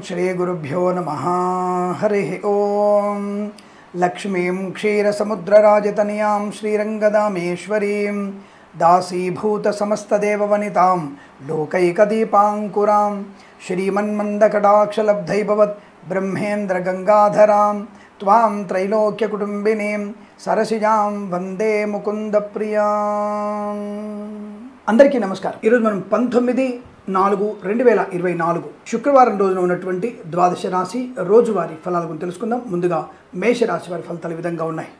శ్రీగురుభ్యో నమ హరి ఓం లక్ష్మీం క్షీరసముద్రరాజతనయాం శ్రీరంగదామేశ్వరీం దాసీభూతసమస్తదేవవనితాం లోకైకదీపాంకురాం శ్రీమన్మందకటాక్షలబ్ధైభవత్ బ్రహ్మేంద్రగంగాధరాం త్వాం త్రైలోక్యకుటుంబినీం సరసిజాం వందే ముకుందప్రియాం అందరికీ నమస్కారం ఈరోజు మనం పంతొమ్మిది నాలుగు రెండు వేల ఇరవై నాలుగు శుక్రవారం రోజున ఉన్నటువంటి ద్వాదశ రాశి రోజువారీ ఫలాల గురించి తెలుసుకుందాం ముందుగా మేషరాశి వారి ఫలితాలు ఈ విధంగా ఉన్నాయి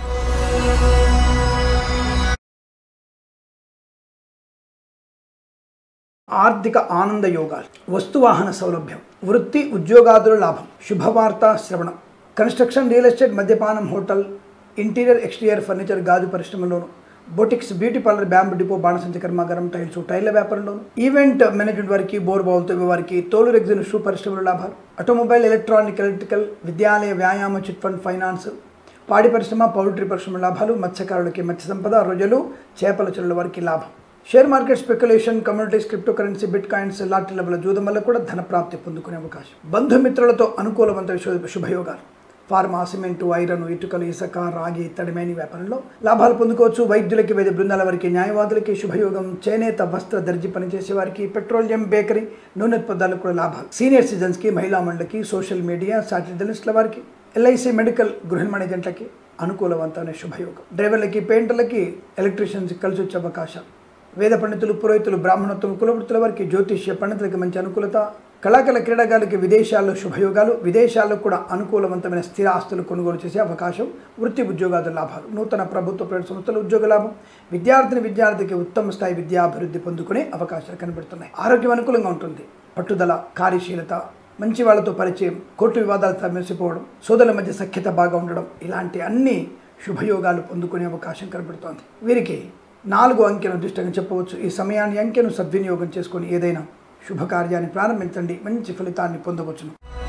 ఆర్థిక ఆనంద యోగాలు వస్తువాహన సౌలభ్యం వృత్తి ఉద్యోగాదుల లాభం శుభవార్త శ్రవణం కన్స్ట్రక్షన్ రియల్ ఎస్టేట్ మద్యపానం హోటల్ ఇంటీరియర్ ఎక్స్టీరియర్ ఫర్నిచర్ గాజు పరిశ్రమలోను boutiques beauty parlour bamboo depot బాణసంచ కర్మాగారం టైల్స్ టైర్ల వ్యాపారంలోను ఈవెంట్ మేనేజ్మెంట్ వారికి బోర్ బావులతో వారికి తోలు రెగ్జిన్ షూ పరిశ్రమల లాభాలు ఆటోమొబైల్ ఎలక్ట్రానిక్ ఎలక్ట్రికల్ విద్యాలయ వ్యాయామ చిట్ ఫండ్ ఫైనాన్స్ పాడి పరిశ్రమ పౌల్ట్రీ పరిశ్రమ లాభాలు మత్స్యకారులకి మత్స్య సంపద రొయ్యలు చేపల చెరువుల వారికి లాభం share market speculation communities crypto cryptocurrency bitcoins lottery level జూదం వల్ల కూడా ధన ప్రాప్తి పొందుకునే అవకాశం బంధుమిత్రులతో అనుకూలవంత శుభ- శుభయోగాలు ఫార్మా సిమెంటు ఐరన్ ఇటుకలు ఇసుక రాగి ఇత్తడిమేని వ్యాపారంలో లాభాలు పొందుకోవచ్చు వైద్యులకి వైద్య బృందాల వారికి న్యాయవాదులకి శుభయోగం చేనేత వస్త్ర దర్జీ పనిచేసే వారికి పెట్రోలియం బేకరీ నూనె పదార్థాలకు కూడా లాభాలు సీనియర్ సిటిజన్స్కి మహిళా మండలికి సోషల్ మీడియా సాటిలైట్ జర్నలిస్టుల వారికి ఎల్ఐసి మెడికల్ గృహ మేనేజెంట్లకి అనుకూలవంతమైన శుభయోగం డ్రైవర్లకి పెయింటర్లకి ఎలక్ట్రీషియన్స్ కలిసి వచ్చే అవకాశం వేద పండితులు పురోహితులు బ్రాహ్మణత్వం కులవృత్తుల వారికి జ్యోతిష్య పండితులకి మంచి అనుకూలత కళాకళ క్రీడాకారులకి విదేశాల్లో శుభయోగాలు విదేశాల్లో కూడా అనుకూలవంతమైన స్థిర ఆస్తులు కొనుగోలు చేసే అవకాశం వృత్తి ఉద్యోగాల లాభాలు నూతన ప్రభుత్వ ప్రైవేట్ సంస్థల ఉద్యోగ లాభం విద్యార్థిని విద్యార్థికి ఉత్తమ స్థాయి విద్యాభివృద్ధి పొందుకునే అవకాశాలు కనబడుతున్నాయి ఆరోగ్యం అనుకూలంగా ఉంటుంది పట్టుదల కార్యశీలత మంచి వాళ్ళతో పరిచయం కోర్టు వివాదాలు తమ్మెసిపోవడం సోదరుల మధ్య సఖ్యత బాగా ఉండడం ఇలాంటి అన్ని శుభయోగాలు పొందుకునే అవకాశం కనబడుతోంది వీరికి నాలుగు అంకెను దృష్టంగా చెప్పవచ్చు ఈ సమయాన్ని అంకెను సద్వినియోగం చేసుకొని ఏదైనా శుభకార్యాన్ని ప్రారంభించండి మంచి ఫలితాన్ని పొందవచ్చును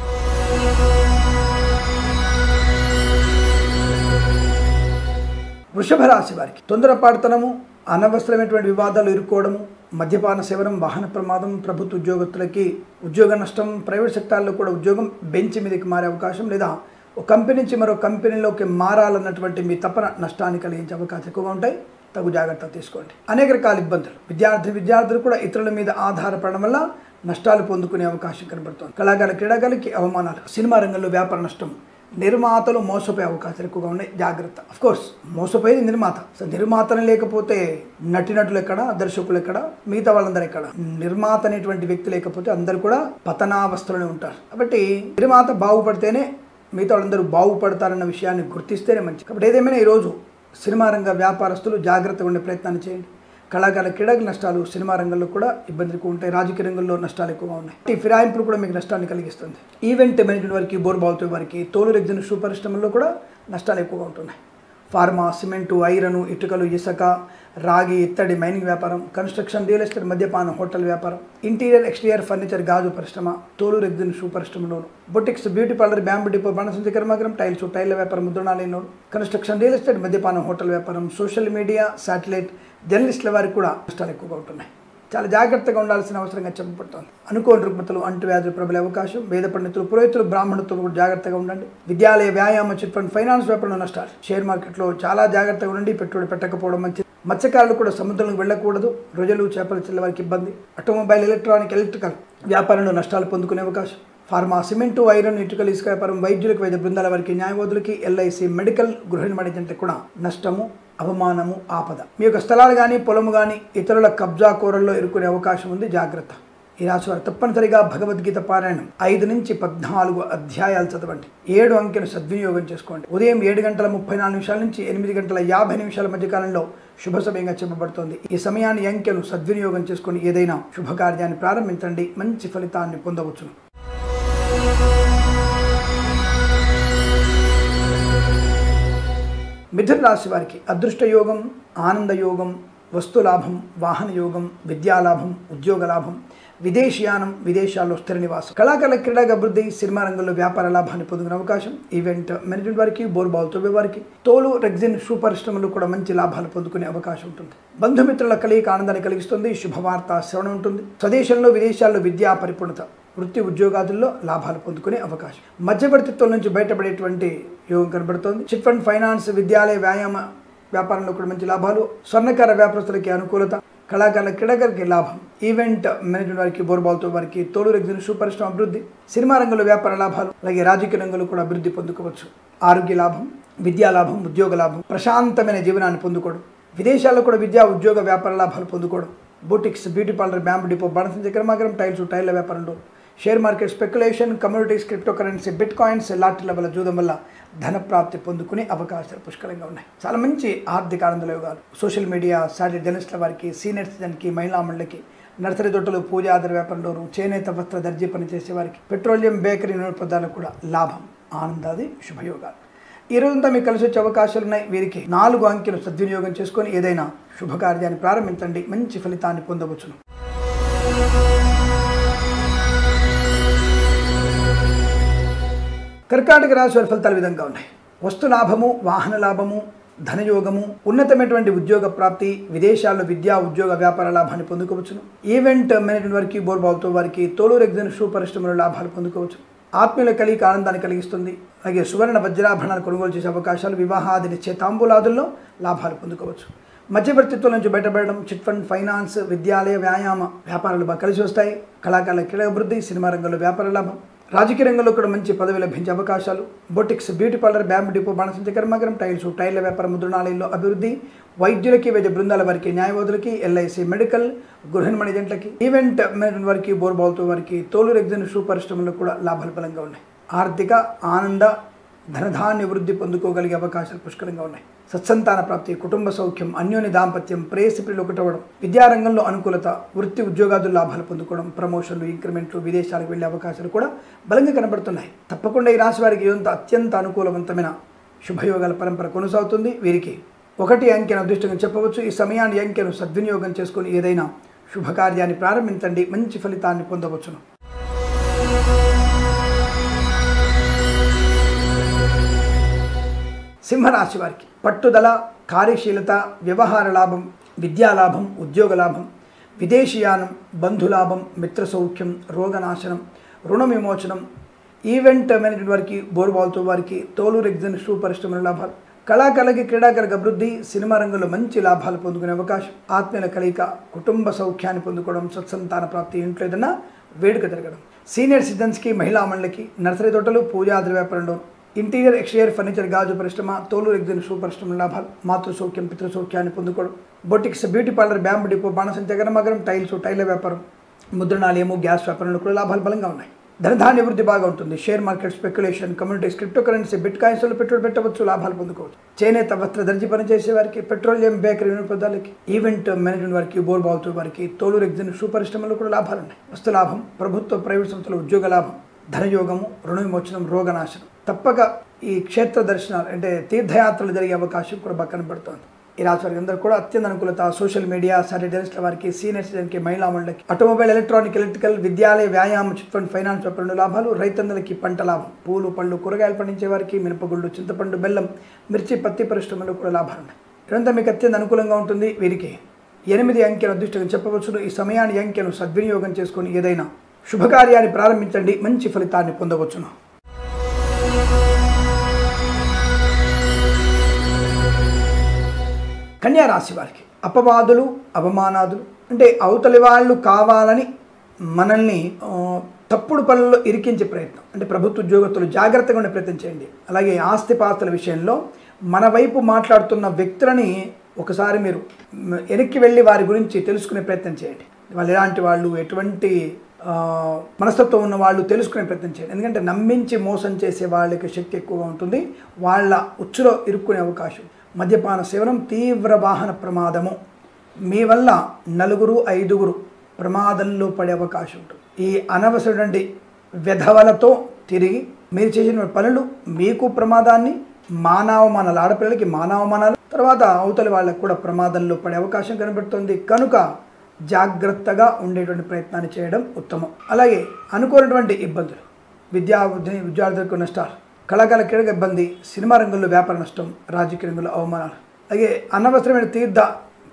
వృషభ రాశి వారికి తొందరపాటుతనము అనవసరమైనటువంటి వివాదాలు ఇరుక్కోవడము మద్యపాన సేవనం వాహన ప్రమాదం ప్రభుత్వ ఉద్యోగస్తులకి ఉద్యోగ నష్టం ప్రైవేట్ సెక్టార్లో కూడా ఉద్యోగం బెంచ్ మీదకి మారే అవకాశం లేదా ఒక కంపెనీ నుంచి మరో కంపెనీలోకి మారాలన్నటువంటి మీ తపన నష్టాన్ని కలిగించే అవకాశం ఎక్కువగా ఉంటాయి తగు జాగ్రత్త తీసుకోండి అనేక రకాల ఇబ్బందులు విద్యార్థి విద్యార్థులు కూడా ఇతరుల మీద ఆధారపడడం వల్ల నష్టాలు పొందుకునే అవకాశం కనబడుతుంది కళాకార క్రీడాకారులకి అవమానాలు సినిమా రంగంలో వ్యాపార నష్టం నిర్మాతలు మోసపోయే అవకాశాలు ఎక్కువగా ఉన్నాయి జాగ్రత్త అఫ్ కోర్స్ మోసపోయేది నిర్మాత సో నిర్మాతనే లేకపోతే నటినటులు ఎక్కడ దర్శకులు ఎక్కడ మిగతా వాళ్ళందరూ ఎక్కడ నిర్మాత అనేటువంటి వ్యక్తి లేకపోతే అందరూ కూడా పతనావస్థలోనే ఉంటారు కాబట్టి నిర్మాత బాగుపడితేనే మిగతా వాళ్ళందరూ బాగుపడతారన్న విషయాన్ని గుర్తిస్తేనే మంచిది కాబట్టి ఏదేమైనా ఈరోజు సినిమా రంగ వ్యాపారస్తులు జాగ్రత్తగా ఉండే ప్రయత్నాన్ని చేయండి కళాకారుల క్రీడకు నష్టాలు సినిమా రంగంలో కూడా ఇబ్బందులు ఎక్కువ ఉంటాయి రాజకీయ రంగంలో నష్టాలు ఎక్కువగా ఉన్నాయి ఈ ఫిరాయింపులు కూడా మీకు నష్టాన్ని కలిగిస్తుంది ఈవెంట్ మేనేజ్మెంట్ వారికి బోర్బావుతో వారికి తోలు రెగ్జిన్ షూ పరిశ్రమల్లో కూడా నష్టాలు ఎక్కువగా ఉంటున్నాయి ఫార్మా సిమెంటు ఐరన్ ఇటుకలు ఇసుక రాగి ఇత్తడి మైనింగ్ వ్యాపారం కన్స్ట్రక్షన్ రియల్ ఎస్టేట్ మద్యపానం హోటల్ వ్యాపారం ఇంటీరియర్ ఎక్స్టీరియర్ ఫర్నిచర్ గాజు పరిశ్రమ తోలు రెగ్జిన్ షూ పరిశ్రమలోను boutiques beauty parlour bamboo depot బాణసంచి కర్మాగారం టైల్స్ టైర్ల వ్యాపారం ముద్రణాలయంలోను కన్స్ట్రక్షన్ రియల్ ఎస్టేట్ మద్యపానం హోటల్ వ్యాపారం సోషల్ మీడియా శాటిలైట్ జర్నలిస్టుల వారికి కూడా నష్టాలు ఎక్కువగా ఉంటున్నాయి చాలా జాగ్రత్తగా ఉండాల్సిన అవసరంగా చెప్పబడుతోంది అనుకోని రుగ్మతలు అంటువ్యాధులు ప్రబలే అవకాశం వేద పండితులు పురోహితులు బ్రాహ్మణులతో కూడా జాగ్రత్తగా ఉండండి విద్యాలయ వ్యాయామ చిట్ ఫండ్ ఫైనాన్స్ వ్యాపారంలో నష్టాలు షేర్ మార్కెట్లో చాలా జాగ్రత్తగా ఉండండి పెట్టుబడి పెట్టకపోవడం మంచిది మత్స్యకారులు కూడా సముద్రంలోకి వెళ్ళకూడదు రొయ్యలు చేపల చిల్ల వారికి ఇబ్బంది ఆటోమొబైల్ ఎలక్ట్రానిక్ ఎలక్ట్రికల్ వ్యాపారంలో నష్టాలు పొందుకునే అవకాశం ఫార్మా సిమెంటు ఐరన్ ఇటుకలు ఇసుక వ్యాపారం వైద్యులకు వైద్య బృందాల వారికి న్యాయవాదులకి ఎల్ఐసి మెడికల్ గృహ నిర్మాణించే కూడా నష్టము అవమానము ఆపద మీ యొక్క స్థలాలు కానీ పొలము కానీ ఇతరుల కబ్జా కూరల్లో ఇరుక్కునే అవకాశం ఉంది జాగ్రత్త ఈ రాశి వారు తప్పనిసరిగా భగవద్గీత పారాయణం ఐదు నుంచి పద్నాలుగు అధ్యాయాలు చదవండి ఏడు అంకెను సద్వినియోగం చేసుకోండి ఉదయం ఏడు గంటల ముప్పై నాలుగు నిమిషాల నుంచి ఎనిమిది గంటల యాభై నిమిషాల మధ్య కాలంలో శుభ సమయంగా చెప్పబడుతోంది ఈ సమయాన్ని ఈ అంకెను సద్వినియోగం చేసుకొని ఏదైనా శుభకార్యాన్ని ప్రారంభించండి మంచి ఫలితాన్ని పొందవచ్చును మిథున రాశి వారికి అదృష్ట యోగం ఆనంద యోగం వస్తు లాభం వాహన యోగం విద్యాలాభం ఉద్యోగ లాభం విదేశీయానం విదేశాల్లో స్థిర నివాసం కళాకారుల క్రీడా అభివృద్ధి సినిమా రంగంలో వ్యాపార లాభాన్ని పొందుకునే అవకాశం ఈవెంట్ మేనేజ్మెంట్ వారికి బోర్బాల్ తవ్వే వారికి తోలు రెగ్జిన్ షూ పరిశ్రమలు కూడా మంచి లాభాలు పొందుకునే అవకాశం ఉంటుంది బంధుమిత్రుల కలయిక ఆనందాన్ని కలిగిస్తుంది శుభవార్త శ్రవణం ఉంటుంది స్వదేశంలో విదేశాల్లో విద్యా పరిపూర్ణత వృత్తి ఉద్యోగాదుల్లో లాభాలు పొందుకునే అవకాశం మధ్యవర్తిత్వం నుంచి బయటపడేటువంటి యోగం కనబడుతోంది చిట్ ఫండ్ ఫైనాన్స్ విద్యాలయ వ్యాయామ వ్యాపారంలో కూడా మంచి లాభాలు స్వర్ణకార వ్యాపారస్తులకి అనుకూలత కళాకారుల క్రీడాకారులకి లాభం ఈవెంట్ మేనేజ్మెంట్ వారికి బోర్బాల్తో వారికి తోలు రెగ్జిన్ షూ పరిశ్రమ అభివృద్ధి సినిమా రంగంలో వ్యాపార లాభాలు అలాగే రాజకీయ రంగంలో కూడా అభివృద్ధి పొందుకోవచ్చు ఆరోగ్య లాభం విద్యా లాభం ఉద్యోగ లాభం ప్రశాంతమైన జీవనాన్ని పొందుకోవడం విదేశాల్లో కూడా విద్యా ఉద్యోగ వ్యాపార లాభాలు పొందుకోవడం boutiques beauty parlour bamboo depot బాణసంచ కర్మాగారం టైల్స్ టైర్ల వ్యాపారంలో share market speculation communities crypto cryptocurrency bitcoins లాటరీల వల్ల జూదం వల్ల ధన ప్రాప్తి పొందుకునే అవకాశాలు పుష్కలంగా ఉన్నాయి చాలా మంచి ఆర్థిక ఆనంద యోగాలు సోషల్ మీడియా సాటి జర్నలిస్టుల వారికి సీనియర్ సిటిజన్కి మహిళా మండలికి నర్సరీ తోటలు పూజ ఆధార వ్యాపారంలోను చేనేత వస్త్ర దర్జీ పనిచేసే వారికి పెట్రోలియం బేకరీ నూనె పదార్థాలకు కూడా లాభం ఆనందాది శుభయోగాలు ఈ రోజంతా మీకు కలిసి వచ్చే అవకాశాలు ఉన్నాయి వీరికి నాలుగు అంకెలు సద్వినియోగం చేసుకొని ఏదైనా శుభకార్యాన్ని ప్రారంభించండి మంచి ఫలితాన్ని పొందవచ్చును కర్కాటక రాశి వారి ఫలితాలు ఈ విధంగా ఉన్నాయి వస్తు లాభము వాహన లాభము ధనయోగము ఉన్నతమైనటువంటి ఉద్యోగ ప్రాప్తి విదేశాల్లో విద్యా ఉద్యోగ వ్యాపార లాభాన్ని పొందుకోవచ్చును ఈవెంట్ మేనేజ్మెంట్ వారికి బోర్బాల్తో వారికి తోలు ఎగ్జన్ షూ పరిశ్రమలో లాభాలు పొందుకోవచ్చు ఆత్మీయుల కలిగి ఆనందాన్ని కలిగిస్తుంది అలాగే సువర్ణ వజ్రాభరణాలు కొనుగోలు చేసే అవకాశాలు వివాహాది నిశ్చయితాంబులాదుల్లో లాభాలు పొందుకోవచ్చు మధ్యవర్తిత్వం నుంచి బయటపడడం చిట్ ఫండ్ ఫైనాన్స్ విద్యాలయ వ్యాయామ వ్యాపారాలు బాగా కలిసి వస్తాయి కళాకారుల క్రీడా అభివృద్ధి సినిమా రంగంలో వ్యాపార లాభం రాజకీయ రంగంలో కూడా మంచి పదవి లభించే అవకాశాలు boutiques beauty parlour bamboo depot బాణసంచ కర్మాగారం టైల్స్ టైర్ల వ్యాపార ముద్రణాలయంలో అభివృద్ధి వైద్యులకి వైద్య బృందాల వారికి న్యాయవాదులకి ఎల్ఐసి మెడికల్ గృహిణి ఏజెంట్లకి ఈవెంట్ మేనేజ్మెంట్ వారికి బోర్బాల్తో వారికి తోలు రెగ్జన్ షూ పరిశ్రమలో కూడా లాభాలు బలంగా ఉన్నాయి ఆర్థిక ఆనంద ధనధాన్య వృద్ధి పొందుకోగలిగే అవకాశాలు పుష్కలంగా ఉన్నాయి సత్సంతాన ప్రాప్తి కుటుంబ సౌఖ్యం అన్యోన్య దాంపత్యం ప్రేయసిపిలు ఒకటవడం విద్యారంగంలో అనుకూలత వృత్తి ఉద్యోగాదులు లాభాలు పొందుకోవడం ప్రమోషన్లు ఇంక్రిమెంట్లు విదేశాలకు వెళ్ళే అవకాశాలు కూడా బలంగా కనబడుతున్నాయి తప్పకుండా ఈ రాశి వారికి ఇదంతా అత్యంత అనుకూలవంతమైన శుభయోగాల పరంపర కొనసాగుతుంది వీరికి ఒకటి అంకెను అదృష్టంగా చెప్పవచ్చు ఈ సమయాన్ని అంకెను సద్వినియోగం చేసుకుని ఏదైనా శుభకార్యాన్ని ప్రారంభించండి మంచి ఫలితాన్ని పొందవచ్చును సింహరాశి వారికి పట్టుదల కార్యశీలత వ్యవహార లాభం విద్యా లాభం ఉద్యోగ లాభం విదేశీయానం బంధులాభం మిత్ర సౌఖ్యం రోగనాశనం రుణ విమోచనం ఈవెంట్ మేనేజ్మెంట్ వారికి బోర్బాల్తో వారికి తోలు రెగ్జన్ షూ పరిశ్రమల లాభాలు కళాకారులకి క్రీడాకారులకు అభివృద్ధి సినిమా రంగంలో మంచి లాభాలు పొందుకునే అవకాశం ఆత్మీయుల కలయిక కుటుంబ సౌఖ్యాన్ని పొందుకోవడం సత్సంతాన ప్రాప్తి ఇంట్లో ఏదైనా వేడుక జరగడం సీనియర్ సిటిజన్స్కి మహిళా మండలికి నర్సరీ తోటలు పూజాద్ర వ్యాపారంలో ఇంటీరియర్ ఎక్స్టీరియర్ ఫర్నిచర్ గాజు పరిశ్రమ తోలు ఎగ్జిన్ షూ పరిశ్రమ లాభాలు మాతృ సౌఖ్యం పితృ సౌఖ్యాన్ని పొందుకోవడం boutiques beauty parlour bamboo depot బాణసంచ గరమగరం టైల్స్ టైల వ్యాపారం ముద్రణాలయము గ్యాస్ వ్యాపారంలో కూడా లాభాలు బలంగా ఉన్నాయి ధనధాన్య వృద్ధి బాగా ఉంటుంది share market speculation communities crypto cryptocurrency బిట్ కాయిన్స్లో పెట్టుబడి పెట్టవచ్చు లాభాలు పొందుకోవచ్చు చేనేత వస్త్ర దర్జీ పనిచేసే వారికి పెట్రోలియం బేకరీ వినోదాలకి ఈవెంట్ మేనేజ్మెంట్ వారికి బోర్ బావుతూ వారికి తోలు ఎగ్జిన్ షూ పరిశ్రమలో కూడా లాభాలు ఉన్నాయి వస్తు లాభం ప్రభుత్వ ప్రైవేట్ సంస్థల ఉద్యోగ లాభం ధనయోగము రుణ విమోచనం రోగనాశనం తప్పక ఈ క్షేత్ర దర్శనాలు అంటే తీర్థయాత్రలు జరిగే అవకాశం కూడా బాగా కనబడుతోంది ఈ రాశి వారికి అందరూ కూడా అత్యంత అనుకూలత సోషల్ మీడియా సాటిలైట్ల వారికి సీనియర్ సిటిజన్కి మహిళా మండలికి ఆటోమొబైల్ ఎలక్ట్రానిక్ ఎలక్ట్రికల్ విద్యాలయ వ్యాయామం చిట్ ఫండ్ ఫైనాన్స్ వ్యాపారంలో లాభాలు రైతన్నలకి పంట లాభం పూలు పళ్ళు కూరగాయలు పండించే వారికి మినపగుళ్ళు చింతపండు బెల్లం మిర్చి పత్తి పరిశ్రమలో కూడా లాభాలు ఉన్నాయి ఇదంతా మీకు అత్యంత అనుకూలంగా ఉంటుంది వీరికి ఎనిమిది అంకెను అదృష్టంగా చెప్పవచ్చును ఈ సమయాన్ని అంకెను సద్వినియోగం చేసుకొని ఏదైనా శుభకార్యాన్ని ప్రారంభించండి మంచి ఫలితాన్ని పొందవచ్చును కన్యా రాశి వారికి అపవాదులు అవమానాదులు అంటే అవతలి వాళ్ళు కావాలని మనల్ని ఆ, తప్పుడు పనుల్లో ఇరికించే ప్రయత్నం అంటే ప్రభుత్వ ఉద్యోగస్తులు జాగ్రత్తగా ఉండే ప్రయత్నం చేయండి అలాగే ఆస్తిపాస్తుల విషయంలో మన వైపు మాట్లాడుతున్న వ్యక్తులని ఒకసారి మీరు మ్, వెనక్కి వెళ్ళి వారి గురించి తెలుసుకునే ప్రయత్నం చేయండి వాళ్ళు ఎలాంటి వాళ్ళు ఎటువంటి ఆ, మనస్తత్వం ఉన్న వాళ్ళు తెలుసుకునే ప్రయత్నం చేయండి ఎందుకంటే నమ్మించి మోసం చేసే వాళ్ళకి శక్తి ఎక్కువగా ఉంటుంది వాళ్ళ ఉచ్చులో ఇరుక్కునే అవకాశం మద్యపాన సేవనం తీవ్ర వాహన ప్రమాదము మీ వల్ల నలుగురు ఐదుగురు ప్రమాదంలో పడే అవకాశం ఉంటుంది ఈ అనవసరమైన వ్యధవలతో తిరిగి మీరు చేసిన పనులు మీకు ప్రమాదాన్ని మానవమానాలు ఆడపిల్లలకి మానవమానాలు తర్వాత అవతలి వాళ్ళకు కూడా ప్రమాదంలో పడే అవకాశం కనబడుతుంది కనుక జాగ్రత్తగా ఉండేటువంటి ప్రయత్నాన్ని చేయడం ఉత్తమం అలాగే అనుకోనటువంటి ఇబ్బందులు విద్యా ఉద్య- విద్యార్థులకు నష్టాలు కళాకాల క్రీడక ఇబ్బంది సినిమా రంగంలో వ్యాపార నష్టం రాజకీయ రంగంలో అవమానాలు అలాగే అనవసరమైన తీర్థ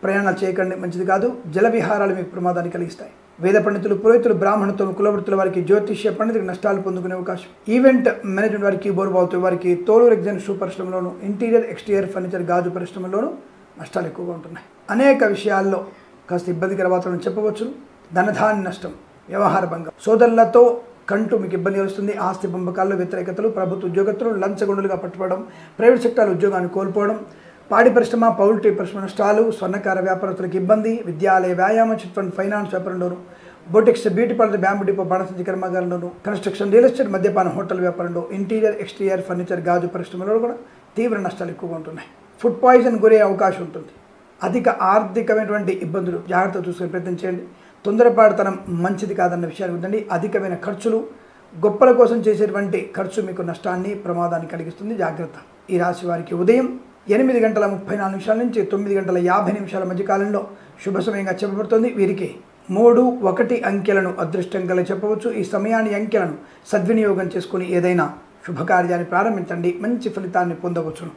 ప్రయాణాలు చేయకండి మంచిది కాదు జల విహారాలు మీకు ప్రమాదాన్ని కలిగిస్తాయి వేద పండితులు పురోహితులు బ్రాహ్మణత్వం కులవృత్తుల వారికి జ్యోతిష్య పండితులకు నష్టాలు పొందుకునే అవకాశం ఈవెంట్ మేనేజ్మెంట్ వారికి బోరుబావుతూ వారికి తోలు ఎగ్జామ్ షూ పరిశ్రమలోను ఇంటీరియర్ ఎక్స్టీరియర్ ఫర్నిచర్ గాజు పరిశ్రమలోను నష్టాలు ఎక్కువగా ఉంటున్నాయి అనేక విషయాల్లో కాస్త ఇబ్బందికర వాతావరణం చెప్పవచ్చు ధనధాన్య నష్టం వ్యవహార భంగం సోదరులతో కంటూ మీకు ఇబ్బంది వస్తుంది ఆస్తి పంపకాల్లో వ్యతిరేకతలు ప్రభుత్వ ఉద్యోగస్తులు లంచగొండులుగా పట్టుకోవడం ప్రైవేట్ సెక్టార్ ఉద్యోగాన్ని కోల్పోవడం పాడి పరిశ్రమ పౌల్ట్రీ పరిశ్రమ నష్టాలు స్వర్ణకార వ్యాపారస్తులకు ఇబ్బంది విద్యాలయ వ్యాయామ చిట్ ఫండ్ ఫైనాన్స్ వ్యాపారంలోను boutiques beauty parlour bamboo depot బాణసంచి కర్మాగారంలోను కన్స్ట్రక్షన్ రియల్ ఎస్టేట్ మద్యపాన హోటల్ వ్యాపారంలో ఇంటీరియర్ ఎక్స్టీరియర్ ఫర్నిచర్ గాజు పరిశ్రమలో కూడా తీవ్ర నష్టాలు ఎక్కువగా ఉంటున్నాయి ఫుడ్ పాయిజన్ గురయ్యే అవకాశం ఉంటుంది అధిక ఆర్థికమైనటువంటి ఇబ్బందులు జాగ్రత్త చూసుకునే ప్రయత్నం చేయండి తొందరపాటుతనం మంచిది కాదన్న విషయాన్ని ఉందండి అధికమైన ఖర్చులు గొప్పల కోసం చేసేటువంటి ఖర్చు మీకు నష్టాన్ని ప్రమాదాన్ని కలిగిస్తుంది జాగ్రత్త ఈ రాశి వారికి ఉదయం ఎనిమిది గంటల ముప్పై నాలుగు నిమిషాల నుంచి తొమ్మిది గంటల యాభై నిమిషాల మధ్య కాలంలో శుభ సమయంగా చెప్పబడుతుంది వీరికి మూడు ఒకటి అంకెలను అదృష్టం కలిగి చెప్పవచ్చు ఈ సమయాన్ని అంకెలను సద్వినియోగం చేసుకుని ఏదైనా శుభకార్యాన్ని ప్రారంభించండి మంచి ఫలితాన్ని పొందవచ్చును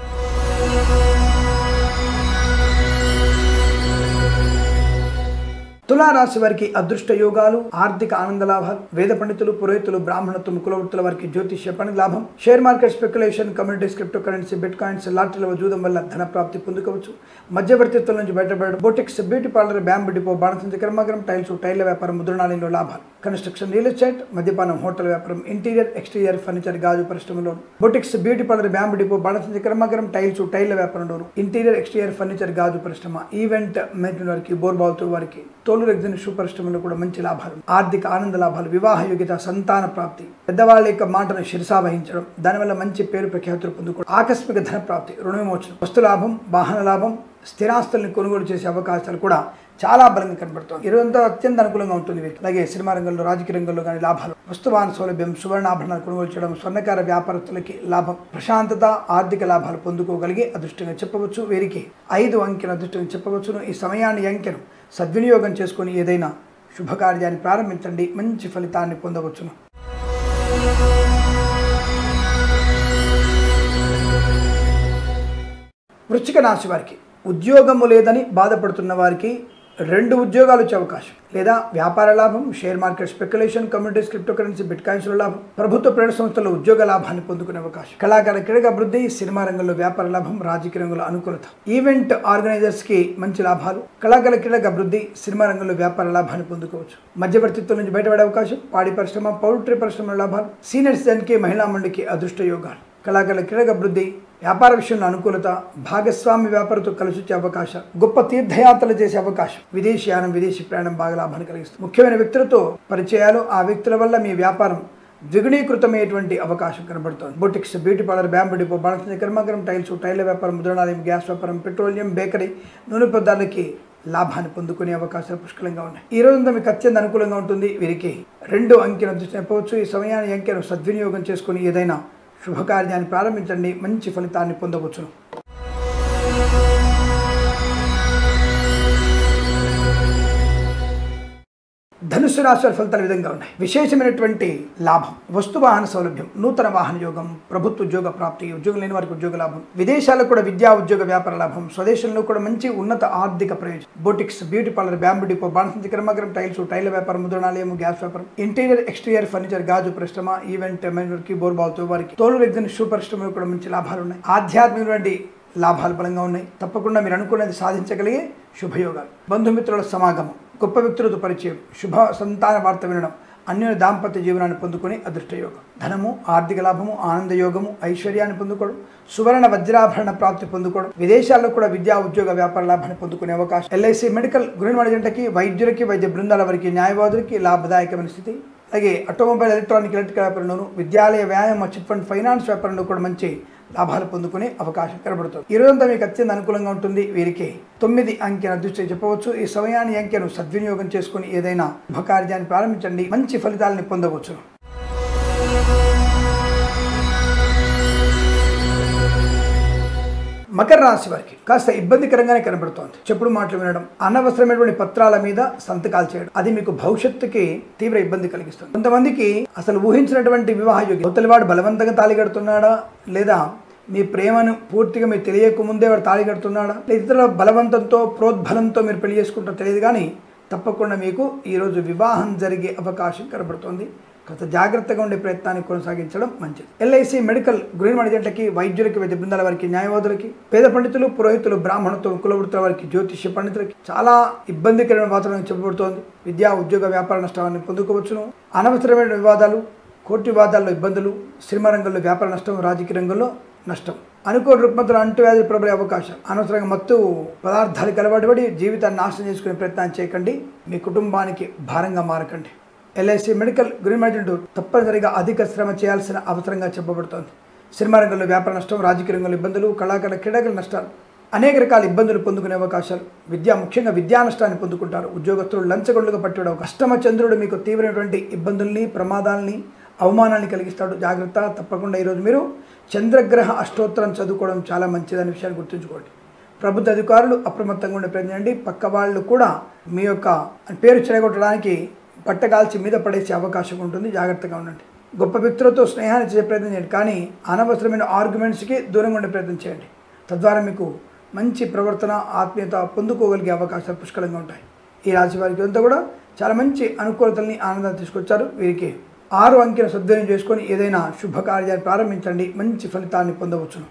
తులారాశి వారికి అదృష్ట యోగాలు ఆర్థిక ఆనంద లాభాలు వేద పండితులు పురోహితులు బ్రాహ్మణత్వం కులవృత్తుల వారికి జ్యోతిష్య పని లాభం share market speculation communities crypto cryptocurrency bitcoins లాటరీల జూదం వల్ల ధన ప్రాప్తి పొందుకోవచ్చు మధ్యవర్తిత్వం నుంచి బయటపడడం boutiques beauty parlour bamboo depot బాణసంచి కర్మాగారం టైల్స్ టైర్ల వ్యాపారం ముద్రణాలయంలో లాభాలు కన్స్ట్రక్షన్ రియల్ ఎస్టేట్ మద్యపానం హోటల్ వ్యాపారం ఇంటీరియర్ ఎక్స్టీరియర్ ఫర్నిచర్ గాజు పరిశ్రమలో boutiques beauty parlour bamboo depot బాణసంచి కర్మాగారం టైల్స్ టైర్ల వ్యాపారంలోను ఇంటీరియర్ ఎక్స్టీరియర్ ఫర్నిచర్ గాజు పరిశ్రమ ఈవెంట్ మేనేజ్మెంట్ వారికి బోర్బావుతూ వారికి తోలు రెగ్జిన్ షూ పరిశ్రమలో కూడా మంచి లాభాలు ఆర్థిక ఆనంద లాభాలు వివాహ యోగ్యత సంతాన ప్రాప్తి పెద్దవాళ్ళ యొక్క మాటను శిరసావహించడం దానివల్ల మంచి పేరు ప్రఖ్యాతులు పొందుకోవడం ఆకస్మిక ధన ప్రాప్తి రుణ విమోచనం వస్తు లాభం వాహన లాభం స్థిరాస్తుల్ని కొనుగోలు చేసే అవకాశాలు కూడా చాలా బలంగా కనబడుతుంది ఇరువంతా అత్యంత అనుకూలంగా ఉంటుంది వీరికి అలాగే సినిమా రంగంలో రాజకీయ రంగంలో కానీ లాభాలు వస్తువాహన సౌలభ్యం సువర్ణాభరణాలు కొనుగోలు చేయడం స్వర్ణకార వ్యాపారస్తులకి లాభం ప్రశాంతత ఆర్థిక లాభాలు పొందుకోగలిగే అదృష్టంగా చెప్పవచ్చు వీరికి ఐదు అంకెను అదృష్టంగా చెప్పవచ్చును ఈ సమయాన్ని అంకెను సద్వినియోగం చేసుకొని ఏదైనా శుభకార్యాన్ని ప్రారంభించండి మంచి ఫలితాన్ని పొందవచ్చును వృశ్చిక రాశి వారికి ఉద్యోగము లేదని బాధపడుతున్న వారికి రెండు ఉద్యోగాలు వచ్చే అవకాశం లేదా వ్యాపార లాభం share market speculation communities crypto cryptocurrency బిట్ కాయిన్స్లో లాభం ప్రభుత్వ ప్రైవేట్ సంస్థల్లో ఉద్యోగ లాభాన్ని పొందుకునే అవకాశం కళాకార క్రీడక అభివృద్ధి సినిమా రంగంలో వ్యాపార లాభం రాజకీయ రంగంలో అనుకూలత ఈవెంట్ ఆర్గనైజర్స్ కి మంచి లాభాలు కళాకార క్రీడక అభివృద్ధి సినిమా రంగంలో వ్యాపార లాభాన్ని పొందుకోవచ్చు మధ్యవర్తిత్వం నుంచి బయటపడే అవకాశం పాడి పరిశ్రమ పౌల్ట్రీ పరిశ్రమ లాభాలు సీనియర్ సిటిజన్కి మహిళా మండలికి అదృష్ట యోగాలు కళాకారుల క్రీడక అభివృద్ధి వ్యాపార విషయంలో అనుకూలత భాగస్వామి వ్యాపారంతో కలిసి వచ్చే అవకాశం గొప్ప తీర్థయాత్రలు చేసే అవకాశం విదేశీయానం విదేశీ ప్రయాణం బాగా లాభాన్ని కలిగిస్తుంది ముఖ్యమైన వ్యక్తులతో పరిచయాలు ఆ వ్యక్తుల వల్ల మీ వ్యాపారం ద్విగుణీకృతమయ్యేటువంటి అవకాశం కనబడుతోంది boutiques beauty parlour bamboo depot బాణసంచ కర్మాగారం టైల్స్ టైర్ల వ్యాపారం ముద్రణాలయం గ్యాస్ వ్యాపారం పెట్రోలియం బేకరీ నూనె పదార్థాలకి లాభాన్ని పొందుకునే అవకాశాలు పుష్కలంగా ఉన్నాయి ఈ రోజంతా మీకు అత్యంత అనుకూలంగా ఉంటుంది వీరికి రెండు అంకెను దృష్టి చెప్పవచ్చు ఈ సమయాన్ని అంకెను సద్వినియోగం చేసుకుని ఏదైనా శుభకార్యాన్ని ప్రారంభించండి మంచి ఫలితాన్ని పొందవచ్చును ధనుసు రాశి వారి ఫలితాలు ఈ విధంగా ఉన్నాయి విశేషమైనటువంటి లాభం వస్తు వాహన సౌలభ్యం నూతన వాహన యోగం ప్రభుత్వ ఉద్యోగ ప్రాప్తి ఉద్యోగం లేని వారికి ఉద్యోగ లాభం విదేశాల్లో కూడా విద్యా ఉద్యోగ వ్యాపార లాభం స్వదేశంలో కూడా మంచి ఉన్నత ఆర్థిక ప్రయోజనం boutiques beauty parlour bamboo depot బాణసంచి కర్మాగారం టైల్స్ టైల్ వ్యాపారం ముద్రణాలయం గ్యాస్ వ్యాపారం ఇంటీరియర్ ఎక్స్టీరియర్ ఫర్నిచర్ గాజు పరిశ్రమ ఈవెంట్ మేనేజర్కి బోర్బాల్తో వారికి తోలు రెగ్జిన్ షూ పరిశ్రమలో కూడా మంచి లాభాలు ఉన్నాయి ఆధ్యాత్మికమైనటువంటి లాభాలు బలంగా ఉన్నాయి తప్పకుండా మీరు అనుకున్నది సాధించగలిగే శుభయోగాలు బంధుమిత్రుల సమాగమం గొప్ప వ్యక్తులతో పరిచయం శుభ సంతాన వార్త వినడం అన్యుల దాంపత్య జీవనాన్ని పొందుకొని అదృష్ట యోగం ధనము ఆర్థిక లాభము ఆనంద యోగము ఐశ్వర్యాన్ని పొందుకోవడం సువర్ణ వజ్రాభరణ ప్రాప్తి పొందుకోవడం విదేశాల్లో కూడా విద్యా ఉద్యోగ వ్యాపార లాభాన్ని పొందుకునే అవకాశం ఎల్ఐసి మెడికల్ గృహిణి జంటకి వైద్యులకి వైద్య బృందాల వారికి న్యాయవాదులకి లాభదాయకమైన స్థితి అలాగే ఆటోమొబైల్ ఎలక్ట్రానిక్ ఎలక్ట్రికల్ వ్యాపారంలోను విద్యాలయ వ్యాయామ చిట్ ఫండ్ ఫైనాన్స్ వ్యాపారంలో కూడా మంచి లాభాలు పొందుకునే అవకాశం కనబడుతుంది ఈ రోజంతా మీకు అత్యంత అనుకూలంగా ఉంటుంది వీరికి తొమ్మిది అంకెను అదృష్టి చెప్పవచ్చు ఈ సమయాన్ని అంకెను సద్వినియోగం చేసుకుని ఏదైనా శుభకార్యాన్ని ప్రారంభించండి మంచి ఫలితాలని పొందవచ్చు మకర రాశి వారికి కాస్త ఇబ్బందికరంగానే కనబడుతోంది చెప్పుడు మాటలు వినడం అనవసరమైనటువంటి పత్రాల మీద సంతకాలు చేయడం అది మీకు భవిష్యత్తుకి తీవ్ర ఇబ్బంది కలిగిస్తుంది కొంతమందికి అసలు ఊహించినటువంటి వివాహ యోగ్యం అవతలివాడు బలవంతంగా తాళి కడుతున్నాడా లేదా మీ ప్రేమను పూర్తిగా మీరు తెలియకముందే వాడు తాళి కడుతున్నాడా లేదా ఇతరుల బలవంతంతో ప్రోద్బలంతో మీరు పెళ్లి చేసుకుంటారో తెలియదు కానీ తప్పకుండా మీకు ఈరోజు వివాహం జరిగే అవకాశం కనబడుతుంది కొంత జాగ్రత్తగా ఉండే ప్రయత్నాన్ని కొనసాగించడం మంచిది ఎల్ఐసి మెడికల్ గృహ మణిజంటకి వైద్యులకి వైద్య బృందాల వారికి న్యాయవాదులకి పేద పండితులు పురోహితులు బ్రాహ్మణత్వం కులవృత్తుల వారికి జ్యోతిష్య పండితులకి చాలా ఇబ్బందికరమైన వాతావరణం చెప్పబడుతోంది విద్యా ఉద్యోగ వ్యాపార నష్టాన్ని పొందుకోవచ్చును అనవసరమైన వివాదాలు కోర్టు వివాదాల్లో ఇబ్బందులు సినిమా రంగంలో వ్యాపార నష్టం రాజకీయ రంగంలో నష్టం అనుకోని రుగ్మతులు అంటువ్యాధులు ప్రబలే అవకాశం అనవసరంగా మత్తు పదార్థాలకు అలవాటుపడి జీవితాన్ని నాశనం చేసుకునే ప్రయత్నం చేయకండి మీ కుటుంబానికి భారంగా మారకండి ఎల్ఐసి మెడికల్ గ్రీన్మెంట్ తప్పనిసరిగా అధిక శ్రమ చేయాల్సిన అవసరంగా చెప్పబడుతోంది సినిమా రంగంలో వ్యాపార నష్టం రాజకీయ రంగంలో ఇబ్బందులు కళాకారుల క్రీడాకుల నష్టాలు అనేక రకాల ఇబ్బందులు పొందుకునే అవకాశాలు విద్య ముఖ్యంగా విద్యా నష్టాన్ని పొందుకుంటారు ఉద్యోగస్తులు లంచగొండుగా పట్టడం అష్టమ చంద్రుడు మీకు తీవ్రమైనటువంటి ఇబ్బందుల్ని ప్రమాదాలని అవమానాన్ని కలిగిస్తాడు జాగ్రత్త తప్పకుండా ఈరోజు మీరు చంద్రగ్రహ అష్టోత్తరం చదువుకోవడం చాలా మంచిదనే విషయాన్ని గుర్తుంచుకోండి ప్రభుత్వ అధికారులు అప్రమత్తంగా ఉండే ప్రయత్నం చేయండి పక్క వాళ్ళు కూడా మీ యొక్క పేరు చెడగొట్టడానికి పట్టకాల్చి మీద పడేసే అవకాశం ఉంటుంది జాగ్రత్తగా ఉండండి గొప్ప వ్యక్తులతో స్నేహాన్ని చేసే ప్రయత్నం చేయండి కానీ అనవసరమైన ఆర్గ్యుమెంట్స్కి దూరంగా ఉండే ప్రయత్నం చేయండి తద్వారా మీకు మంచి ప్రవర్తన ఆత్మీయత పొందుకోగలిగే అవకాశాలు పుష్కలంగా ఉంటాయి ఈ రాశి వారికి అంతా కూడా చాలా మంచి అనుకూలతల్ని ఆనందాన్ని తీసుకొచ్చారు వీరికి ఆరు అంకెల సద్వినియోగం చేసుకొని ఏదైనా శుభకార్యాన్ని ప్రారంభించండి మంచి ఫలితాన్ని పొందవచ్చును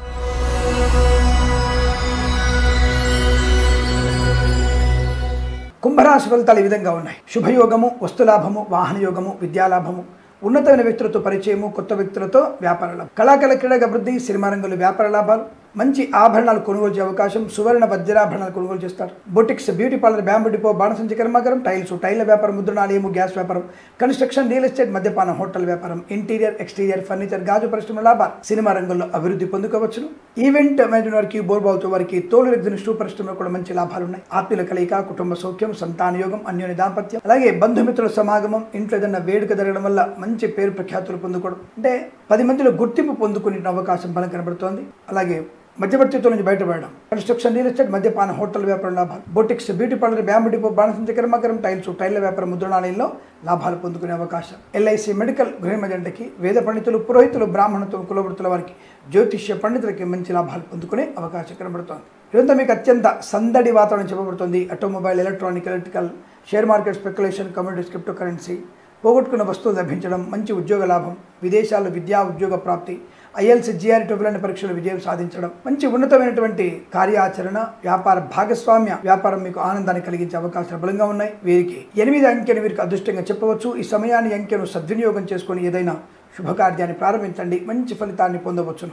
కుంభరాశి ఫలితాలు ఈ విధంగా ఉన్నాయి శుభయోగము వస్తులాభము వాహన యోగము విద్యాలాభము ఉన్నతమైన వ్యక్తులతో పరిచయము కొత్త వ్యక్తులతో వ్యాపార లాభం కళాకళ క్రీడగా అభివృద్ధి సినిమా రంగంలో వ్యాపార లాభాలు మంచి ఆభరణాలు కొనుగోలు చేసే అవకాశం సువర్ణ వజ్రాభరణాలు కొనుగోలు చేస్తారు boutiques beauty parlour bamboo depot బాణసంచి కర్మాగారం టైల్స్ టైల్ వ్యాపారం ముద్రణాలయము గ్యాస్ వ్యాపారం కన్స్ట్రక్షన్ రియల్ ఎస్టేట్ మద్యపానం హోటల్ వ్యాపారం ఇంటీరియర్ ఎక్స్టీరియర్ ఫర్నిచర్ గాజు పరిశ్రమ లాభాలు సినిమా రంగంలో అభివృద్ధి పొందుకోవచ్చును ఈవెంట్ మేనేజ్మెంట్ వారికి బోర్బావుతో వారికి తోలు రెగ్జిన్ షూ పరిశ్రమలో కూడా మంచి లాభాలు ఉన్నాయి ఆత్మీయుల కలయిక కుటుంబ సౌఖ్యం సంతాన యోగం అన్యోన్య దాంపత్యం అలాగే బంధుమిత్రుల సమాగమం ఇంట్లో ఏదైనా వేడుక జరగడం వల్ల మంచి పేరు ప్రఖ్యాతులు పొందుకోవడం అంటే పది మందిలో గుర్తింపు పొందుకునే అవకాశం బలం కనబడుతోంది అలాగే మధ్యవర్తిత్వం నుంచి బయటపడడం కన్స్ట్రక్షన్ రియల్ ఎస్టేట్ మద్యపాన హోటల్ వ్యాపారం లాభాలు boutiques beauty parlour bamboo depot బాణసంచ కర్మకరం టైల్స్ టైల్ల వ్యాపారం ముద్రణాలయంలో లాభాలు పొందుకునే అవకాశం ఎల్ఐసి మెడికల్ గృహమజంటకి వేద పండితులు పురోహితులు బ్రాహ్మణత్వం కులవృత్తుల వారికి జ్యోతిష్య పండితులకి మంచి లాభాలు పొందుకునే అవకాశం కనబడుతోంది ఇదంతా మీకు అత్యంత సందడి వాతావరణం చెప్పబడుతుంది automobile electronic electrical share market speculation communities crypto currency పోగొట్టుకున్న వస్తువులు లభించడం మంచి ఉద్యోగ లాభం విదేశాల్లో విద్యా ఉద్యోగ ప్రాప్తి ఐఎల్సి జిఆర్ టోబులాంటి పరీక్షలు విజయం సాధించడం మంచి ఉన్నతమైనటువంటి కార్యాచరణ వ్యాపార భాగస్వామ్య వ్యాపారం మీకు ఆనందాన్ని కలిగించే అవకాశాలు బలంగా ఉన్నాయి వీరికి ఎనిమిది అంకెను వీరికి అదృష్టంగా చెప్పవచ్చు ఈ సమయాన్ని అంకెను సద్వినియోగం చేసుకొని ఏదైనా శుభకార్యాన్ని ప్రారంభించండి మంచి ఫలితాన్ని పొందవచ్చును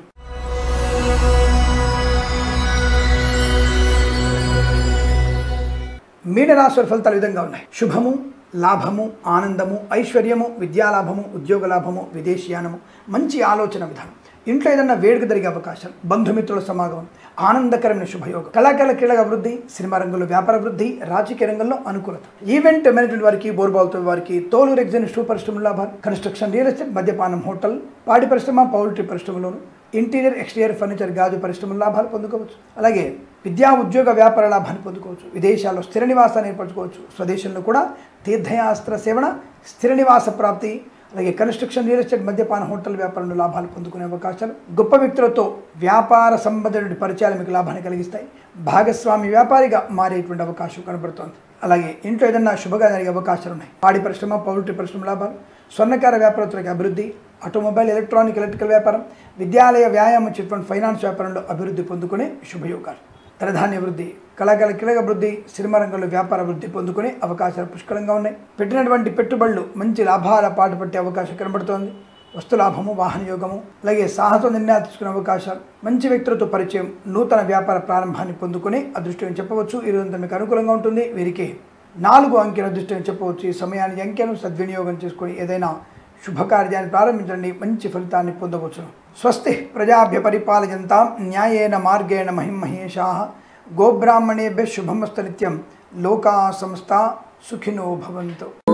మీనరాశి వారి ఫలితాలు ఈ విధంగా ఉన్నాయి శుభము లాభము ఆనందము ఐశ్వర్యము విద్యాలాభము ఉద్యోగ లాభము విదేశీయానము మంచి ఆలోచన విధానం ఇంట్లో ఏదన్నా వేడుక జరిగే అవకాశం బంధుమిత్రుల సమాగమం ఆనందకరమైన శుభయోగం కళాకారుల క్రీడల అభివృద్ధి సినిమా రంగంలో వ్యాపార అభివృద్ధి రాజకీయ రంగంలో అనుకూలత ఈవెంట్ మేనేజ్మెంట్ వారికి బోర్బాల్తో వారికి తోలు రెగ్జిన్ షూ పరిశ్రమ లాభాలు కన్స్ట్రక్షన్ రియల్ ఎస్టేట్ మద్యపానం హోటల్ పాడి పరిశ్రమ పౌల్ట్రీ పరిశ్రమలోను ఇంటీరియర్ ఎక్స్టీరియర్ ఫర్నిచర్ గాజు పరిశ్రమల లాభాలు పొందుకోవచ్చు అలాగే విద్యా ఉద్యోగ వ్యాపార లాభాన్ని పొందుకోవచ్చు విదేశాల్లో స్థిర నివాసాన్ని ఏర్పరచుకోవచ్చు స్వదేశంలో కూడా తీర్థయాస్త్ర సేవన స్థిర నివాస ప్రాప్తి అలాగే కన్స్ట్రక్షన్ రియల్ ఎస్టేట్ మద్యపాన హోటల్ వ్యాపారంలో లాభాలు పొందుకునే అవకాశాలు గొప్ప వ్యక్తులతో వ్యాపార సంబంధమైన పరిచయాలు మీకు లాభాన్ని కలిగిస్తాయి భాగస్వామి వ్యాపారిగా మారేటువంటి అవకాశం కనబడుతోంది అలాగే ఇంట్లో ఏదన్నా శుభగా జరిగే అవకాశాలు ఉన్నాయి పాడి పరిశ్రమ పౌల్ట్రీ పరిశ్రమ లాభాలు స్వర్ణకార వ్యాపారస్తులకు అభివృద్ధి ఆటోమొబైల్ ఎలక్ట్రానిక్ ఎలక్ట్రికల్ వ్యాపారం విద్యాలయ వ్యాయామం చిట్ఫండ్ ఫైనాన్స్ వ్యాపారంలో అభివృద్ధి పొందుకునే శుభయోగాలు ధనధాన్య వృద్ధి కళాకాల కిలక అభివృద్ధి సినిమా రంగంలో వ్యాపార వృద్ధి పొందుకునే అవకాశాలు పుష్కలంగా ఉన్నాయి పెట్టినటువంటి పెట్టుబడులు మంచి లాభాల పాటు పట్టే అవకాశం కనబడుతోంది వస్తులాభము వాహన యోగము అలాగే సాహస నిర్ణయాలు తీసుకునే అవకాశాలు మంచి వ్యక్తులతో పరిచయం నూతన వ్యాపార ప్రారంభాన్ని పొందుకునే అదృష్టం చెప్పవచ్చు ఈ రోజంతా మీకు అనుకూలంగా ఉంటుంది వీరికి నాలుగు అంకెల అదృష్టం చెప్పవచ్చు ఈ సమయాన్ని అంకెను సద్వినియోగం చేసుకొని ఏదైనా శుభకార్యాన్ని ప్రారంభించండి మంచి ఫలితాన్ని పొందవచ్చును స్వస్తి ప్రజాభ్య పరిపాలయంతాం న్యాయేన మార్గేణ మహిమహేషా గోబ్రాహ్మణేభ్య శుభమస్తు నిత్యం లోకా సంస్థ సుఖినో భవంతు